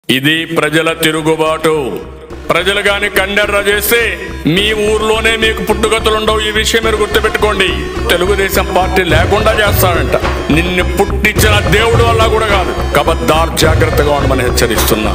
ఇది ప్రజల తిరుగుబాటు ప్రజలు గాని కండెర్ర చేస్తే మీ ఊర్లోనే మీకు పుట్టుగతులుండవు ఈ విషయం మీరు గుర్తుపెట్టుకోండి తెలుగుదేశం పార్టీ లేకుండా చేస్తాడంట నిన్ను పుట్టించిన దేవుడు వల్ల కూడా కాదు కబద్దార్ జాగ్రత్తగా ఉండమని హెచ్చరిస్తున్నా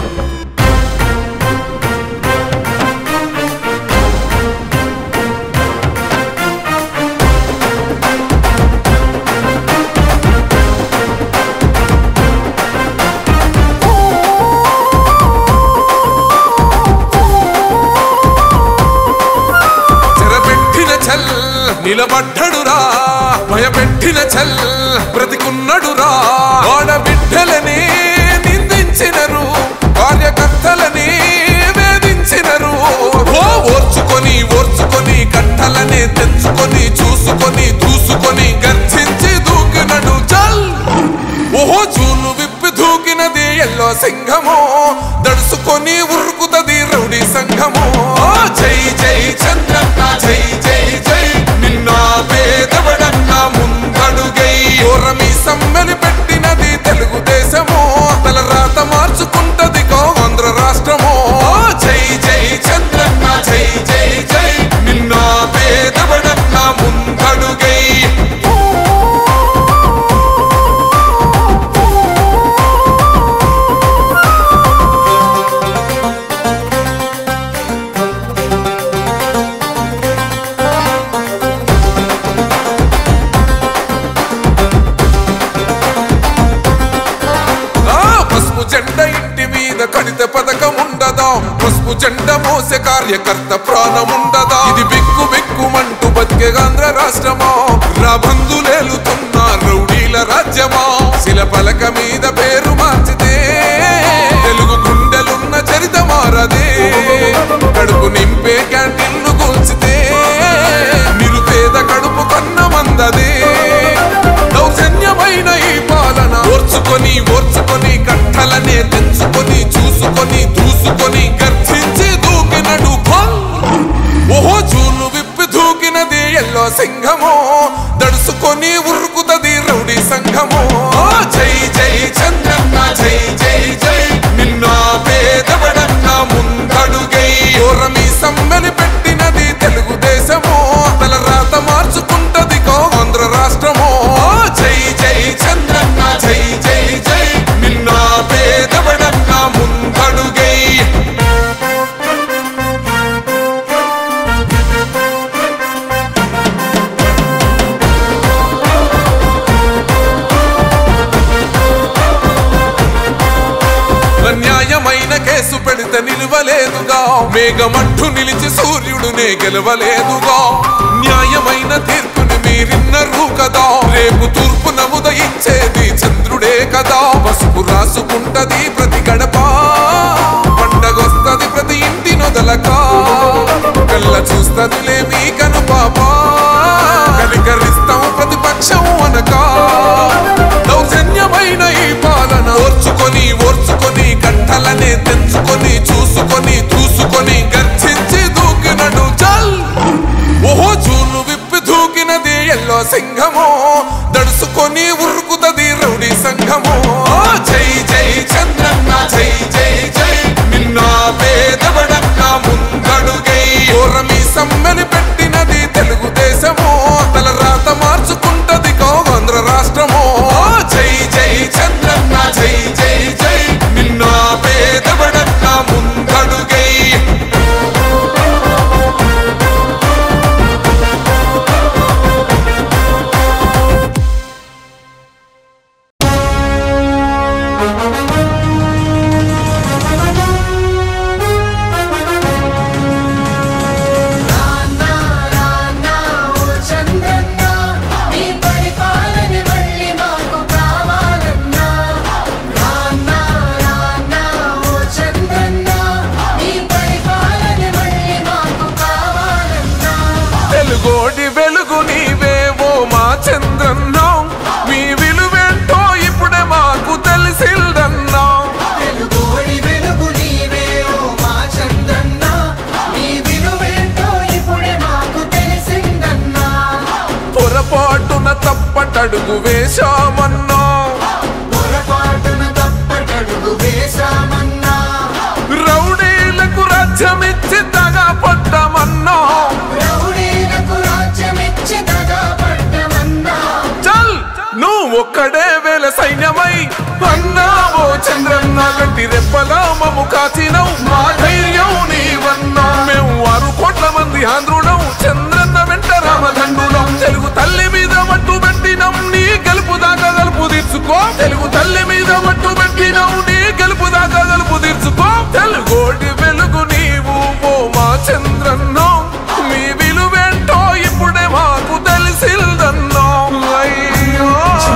చెరపెట్టిన చల్ నిలబడ్డడురా భయపెట్టిన చల్ బ్రతికున్నడురా ఆడబిడ్డలని నిందించినరు కార్యకర్తలని వేధించినరు ఓ ఓర్చుకొని ఓర్చుకొని కట్టలనే తెచ్చుకొని చూసుకొని దూసుకొని గర్జించి దూకినడు చల్ ఓహో చూలు విప్పి దూకినది ఎల్లో సింహము దడుసుకొని ఉరుకుతది రౌడీ సంఘము ఆ జై జై చంద్రన్న జై జై జై నిన్న పేదవడన్న ముందడుగై ఓరమి సమ్మెలి పెట్టినది తెలుగుదేశము తల రాత మార్చుకుంటది గో ఆంధ్ర రాష్ట్రము ఆ జై జై చంద్రన్న జై జై జై నిన్న పేదవడన్న ముందడుగై ఆ పసుపు జెండ ఇంటి మీద కడిత పథకం ఉండదా పసుపు జెండ మోసే కార్యకర్త ప్రాణం ఉండదా ఇది బిక్కు బిక్కుమంటూ బతికే ఆంధ్ర రాష్ట్రమా రాబందులేలుతున్న రౌడీల రాజ్యమా శిల పలక మీద పేరు మార్చితే తెలుగు గుండెలున్న చరిత మారదే కడుపు నింపే క్యాంటీన్లు కూల్చితే నిరుపేద కడుపు కన్న మందదే దౌర్జన్యమైన ఈ పాలన ఓర్చుకొని ఓర్చుకొని కట్టలనే తెంచుకొని చూసుకొని దూసుకొని గర్జించి దూకినడు ఫల్. ఓహో చూలు విప్పి దూకినది ఎల్లో సింహము దడుసుకొని ఉరుకుతది రౌడీ సంఘము ఆ జై జై చంద్రన్న జై జై జై నిన్న పేదవడన్న ముందడుగై ఓరమి సమ్మెలి పెట్టినది తెలుగుదేశము తల రాత మార్చుకుంటది గో ఆంధ్ర రాష్ట్రము ఆ జై జై చంద్రన్న జై జై జై నిన్న పేదవడన్న ముందడుగై అన్యాయమైన కేసు పెడితే నిలువలేదుగా మేఘమంటూ నిలిచి సూర్యుడునే గెలవలేదుగా న్యాయమైన తీర్పుని మీరిన్నరు కదా రేపు తూర్పు నముదయించేది చంద్రుడే కదా పసుపు రాసుకుంటది ప్రతి గడప పండగొస్తది ప్రతి ఇంటి నొదలక కళ్ళ చూస్తదిలే మీ కను పాప కనికరిస్తాం ప్రతిపక్షం అనక దౌర్జన్యమైన ఈ పాలన ఓర్చుకొని ఓర్చుకొని కట్టలనే తెంచుకొని చూసుకొని దూసుకొని గర్జించి దూకినడు చల్ ఓహో చూలు విప్పి దూకినది ఎల్లో సింహము దడుసుకొని ఉరుకుతది రౌడీ సంఘము ఆ జై జై చంద్రన్న జై జై జై నిన్న పేదవడన్న ముందడుగై ఓరమి సమ్మెని పెట్టినది తెలుగుదేశము తల రాత మార్చుకుంటది గో ఆంధ్ర రాష్ట్రము ఆ జై జై చంద్రన్న జై జై జై నిన్న పేదవడన్న ముందడుగై రానా రానా ఓ చంద్రన్న నీ పరిపాలన మళ్ళీ మాకు కావాలన్నా రానా రానా ఓ చంద్రన్న నీ పరిపాలన మళ్ళీ మాకు కావాలన్నా తెలుగోడి వెలుగు నీవే ఓ మా చంద్రన్నా మీ విలువేంటో ఇప్పుడే మాకు తెలిసిందన్నా తెలుగోడి వెలుగు నీవే ఓ మా చంద్రన్న నీ విలువేంటో ఇప్పుడే మాకు తెలిసిందన్నా పొరపాటున తప్పటడుగు వేశామన్నా పొరపాటున తప్పటడుగు వేశామన్నా ఒక్కడే వేల సైన్యమై అన్నావో చంద్రన్న గట్టి రెప్పలా మము కాచినవు మా ధైర్యం నీవన్నా మేము ఆరు కోట్ల మంది ఆంధ్రులం చంద్రన్న వెంట రామదండులం తెలుగు తల్లి మీద మట్టు పెట్టినం నీ గెలుపు దాకా గలుపు తీర్చుకో తెలుగు తల్లి మీద మట్టు పెట్టినం నీ గెలుపు దాకా గలుపు తీర్చుకో తెలుగోటి వెలుగు నీవు ఓ మా చంద్రన్నో మీ విలువేంటో ఇప్పుడే మాకు తెలిసిందన్నో అయ్యో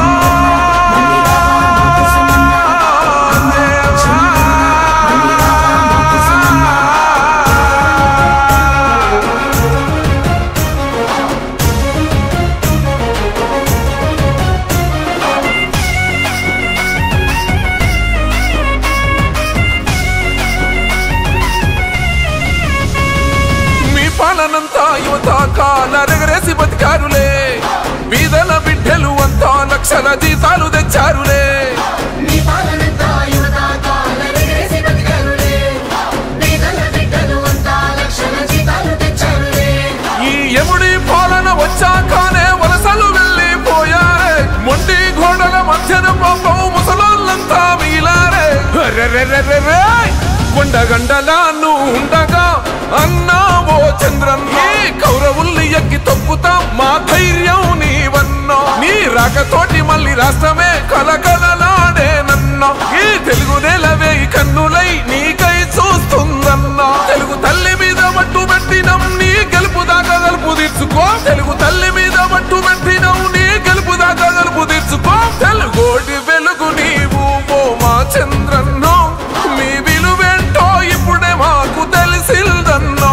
మీ పాలనంతా యువత కాలరెగరేసి బతికారులే వీధల బిడ్డలు అంతా లక్షల జీతాలు తెచ్చారులే నీ పాలనంతా యువత కాలరెగరేసి బతికారులే. పేదల బిడ్డలు అంతా లక్షల జీతాలు తెచ్చారులే. ఈ యముడి పాలన వచ్చాకనే వలసలు వెళ్ళిపోయారే మొండి గోడల మధ్యన పాపం ముసలోళ్ళంతా మిగిలారే రెరెరెరెరె! కొండగండలాను ఉండగా అన్నావో చంద్రన్న ఈ కౌరవుల్ని ఎక్కి తొక్కుతాం మా ధైర్యం నీవన్నా నీ రాకతోటి మళ్ళీ రాష్ట్రమే కలకలలాడేనన్నా ఈ తెలుగు నేలవే ఈ కన్నులై నీకై చూస్తుందన్నా తెలుగు తల్లి మీద మట్టు పెట్టినం నీ గెలుపు దాకా గలుపు తీర్చుకో తెలుగు తల్లి మీద మట్టు పెట్టినం నీ గెలుపు దాకా గలుపు తీర్చుకో తెలుగోటి వెలుగు నీవు ఓ మా చంద్రన్నో మీ విలువేంటో ఇప్పుడే మాకు తెలిసిందన్నో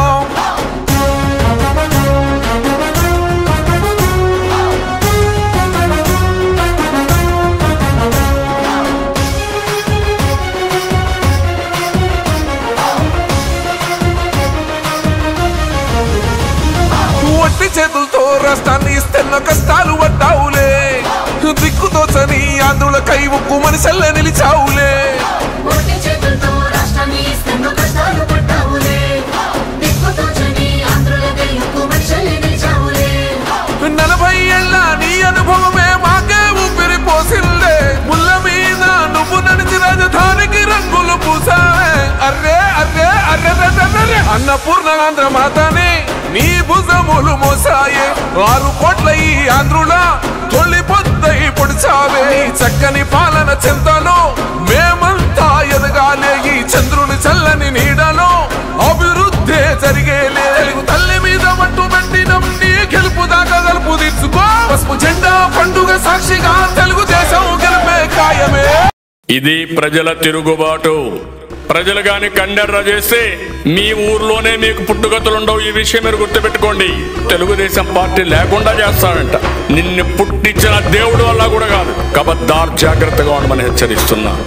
ఒట్టి చేతులతో రాష్ట్రాన్ని ఇస్తున్న కష్టాలు పడ్డావులే దిక్కుతోచని ఆంధ్రుల కై ఉక్కు మనిషల్లే నిలిచావులే ఒట్టి చేతులతో రాష్ట్రాన్ని ఇస్తున్న కష్టాలు పడ్డావులే. దిక్కుతోచని ఆంధ్రుల దయ్యపు మనుషుల్ని నిలిచావులే. నలభై ఏళ్ళ నీ అనుభవమే మాకే ఊపిరి పోసిందే ముళ్ళ మీద నువ్వు నడిచి రాజధానికి రంగులు పూసావే అర్రే అర్రే అర్రే అర్రే అన్నపూర్ణ ఆంధ్ర మాతని నీ భుజములు మోసాయే ఆరు కోట్ల ఈ ఆంధ్రుల తొలి పొద్దై పొడిచావే నీ చక్కని పాలన చింతలో మేమంతా ఎదగాలే ఈ చంద్రుని చల్లని నీడలో అభివృద్ధి జరిగేలే తెలుగు తల్లి మీద మట్టు పెట్టినం నీ గెలుపు దాకా గలుపు తీర్చుకో పసుపు జెండా పండుగ సాక్షిగా తెలుగుదేశం గెలిపే ఖాయమే ఇది ప్రజల తిరుగుబాటు ప్రజలు గాని కండెర్ర చేస్తే మీ ఊర్లోనే మీకు పుట్టుగతులుండవు ఈ విషయం మీరు గుర్తుపెట్టుకోండి తెలుగుదేశం పార్టీ లేకుండా చేస్తాడంట నిన్ను పుట్టించిన దేవుడు వల్ల కూడా కాదు కబద్దార్ జాగ్రత్తగా ఉండమని హెచ్చరిస్తున్నా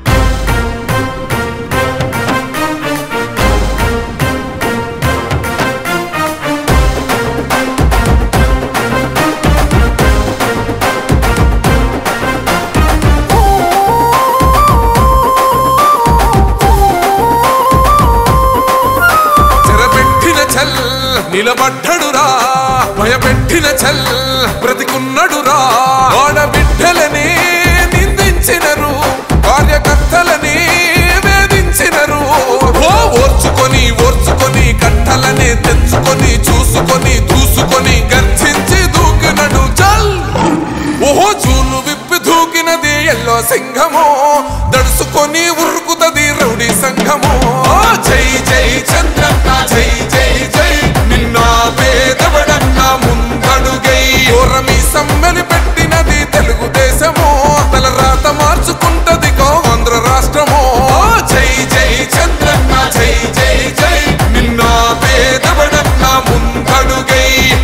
చెరబెట్టిన చల్ నిలబడ్డడురా భయపెట్టిన చల్ బ్రతికున్నడురా ఆడబిడ్డలని నిందించినరు కార్యకర్తలని వేధించినరు ఓ ఓర్చుకొని ఓర్చుకొని కట్టలనే తెంచుకొని చూసుకొని దూసుకొని గర్జించి దూకినడు చల్ ఓహో చూలు విప్పి దూకినది ఎల్లో సింహము దడుసుకొని ఉరుకుతది రౌడీ సంఘము ఆ జై జై చంద్రన్న జై జై జై నిన్న పేదవడన్న ముందడుగై ఓరమి సమ్మెలి పెట్టినది తెలుగుదేశము తల రాత మార్చుకుంటది గో ఆంధ్ర రాష్ట్రము ఆ జై జై చంద్రన్న జై జై జై నిన్న పేదవడన్న ముందడుగై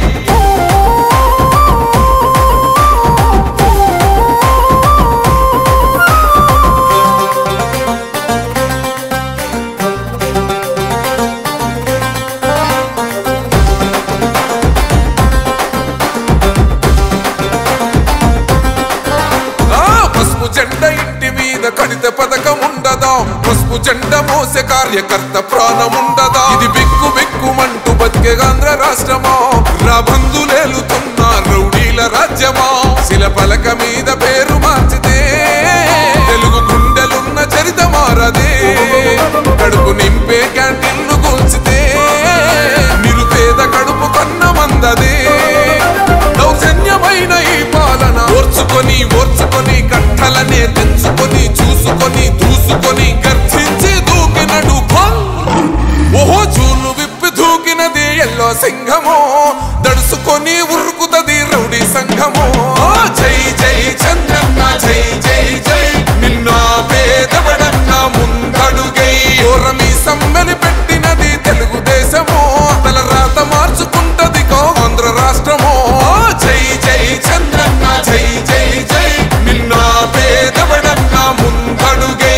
ఆ పసుపు జెండ ఇంటి మీద కడిత పథకం ఉండదా పసుపు జెండ మోసే కార్యకర్త ప్రాణం ఉండదా ఇది బిక్కు బిక్కుమంటూ బతికే ఆంధ్ర రాష్ట్రమా రాబందులేలుతున్న రౌడీల రాజ్యమా శిల శిల పలక మీద పేరు మార్చితే తెలుగు గుండెలున్న చరిత మారదే కడుపు నింపే క్యాంటీన్ను కూల్చితే నిరుపేద కడుపు కన్న మందదే దౌర్జన్యమైన ఈ పాలన ఓర్చుకొని ఓర్చుకొని కట్టలనే తెంచుకొని చూసుకొని దూసుకొని గర్జించి దూకినడు భం! ఓహో చూలు విప్పి దూకినది ఎల్లో సింహమో దడుసుకొని ఉరుకుతది రౌడీ సంఘమో ఆ జై జై చంద్రన్న జై జై జై నిన్న పేదవడన్న ముందడుగై ఓరమి సమ్మెని పెట్టినది తెలుగుదేశమో తల రాత మార్చుకుంటది కో ఆంధ్ర రాష్ట్రమో ఆ జై జై చంద్రన్న జై జై జై నిన్న పేదవడన్న ముందడుగై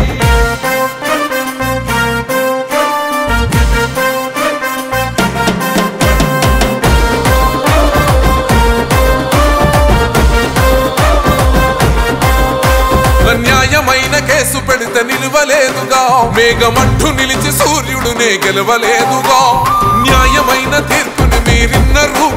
న్యాయమైన కేసు పెడితే నిలవలేదుగా మేఘమట్టు నిలిచి సూర్యుడునే గెలవలేదుగా న్యాయమైన తీర్పుని మీరిన్నరు